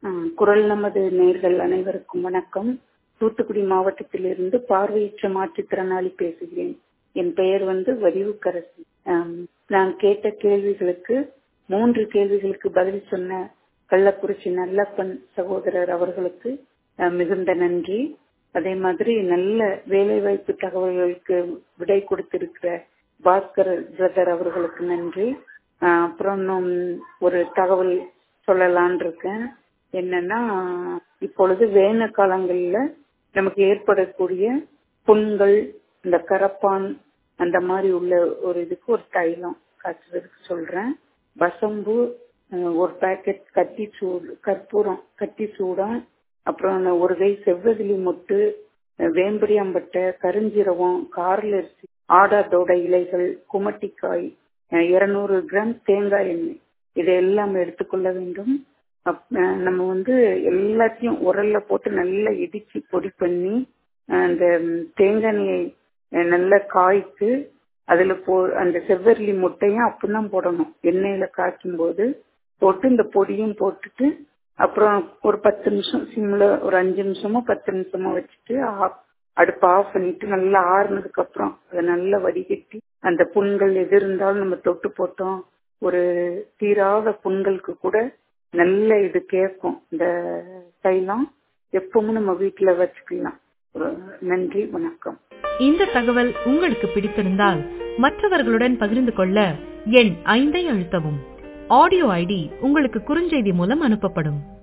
ஆஹ் குரல் நமது நேர்கள் அனைவருக்கும் வணக்கம் தூத்துக்குடி மாவட்டத்திலிருந்து பார்வையற்ற மாற்றுத்திறனாளி பேசுகிறேன் என் பெயர் வந்து வடிவுக்கரசி ஆம், நான் கேட்ட கேள்விகளுக்கு மூன்று கேள்விகளுக்கு பதில் சொன்ன கள்ளக்குறிச்சி நல்லப்பன் சகோதரர் அவர்களுக்கு ஆஹ், மிகுந்த நன்றி அதே மாதிரி நல்ல வேலைவாய்ப்பு தகவல்களுக்கு விடை கொடுத்திருக்கிற பாஸ்கர் பிரதர் அவர்களுக்கு நன்றி ஆஹ், அப்புறம் இன்னும் ஒரு தகவல் சொல்லலான் இருக்கேன் என்னன்னா இப்பொழுது வேன காலங்கள்ல நமக்கு ஏற்படக்கூடிய புண்கள் இந்த கரப்பான் அந்த மாதிரி உள்ள ஒரு இதுக்கு ஒரு தைலம் காய்ச்சறதுக்கு சொல்றேன் வசம்பு அஹ், ஒரு பாக்கெட் கத்தி சூடு கற்பூரம் கத்தி சூடம் அப்புறம் ஒரு கை செவ்வதிலி மொட்டு அஹ், வேம்பரியாம்பட்டை கருஞ்சீரகம் காரலரிசி ஆடாதோட இலைகள் குமட்டிக்காய் இருநூறு கிராம் தேங்காய் எண்ணெய் இதையெல்லாம் எடுத்துக்கொள்ள வேண்டும் அப்- அஹ் நம்ம வந்து எல்லாத்தையும் உரல்ல போட்டு நல்லா இடிச்சு பொடி பண்ணி அஹ் அந்த ம், தேங்காய் எண்ணெயை அஹ் நல்லா காய்த்து அதுல போ அந்த செவ்வரளி முட்டையும் அப்பதான் போடணும் எண்ணெயில காய்ச்சும் போது போட்டு இந்த பொடியும் போட்டுட்டு அப்புறம் ஒரு பத்து நிமிஷம் சிம்ல ஒரு அஞ்சு நிமிஷமோ பத்து நிமிஷமோ வச்சுட்டு ஆஃப் அடுப்பு ஆஃப் பண்ணிட்டு நல்லா ஆறுனதுக்கு அப்புறம் அதை நல்லா வடிகட்டி அந்த புண்கள் எது இருந்தாலும் நம்ம தொட்டு போட்டோம் ஒரு தீராத புண்களுக்கு கூட நல்ல இது கேட்கும் இந்த தைலம் எப்பவும் நம்ம வீட்டுல வச்சுக்கலாம் ஒரு நன்றி வணக்கம் இந்த தகவல் உங்களுக்கு பிடித்திருந்தால் மற்றவர்களுடன் பகிர்ந்து கொள்ள எண் ஐந்தை அழுத்தவும் ஆடியோ ஐடி உங்களுக்கு குறுஞ்செய்தி மூலம் அனுப்பப்படும்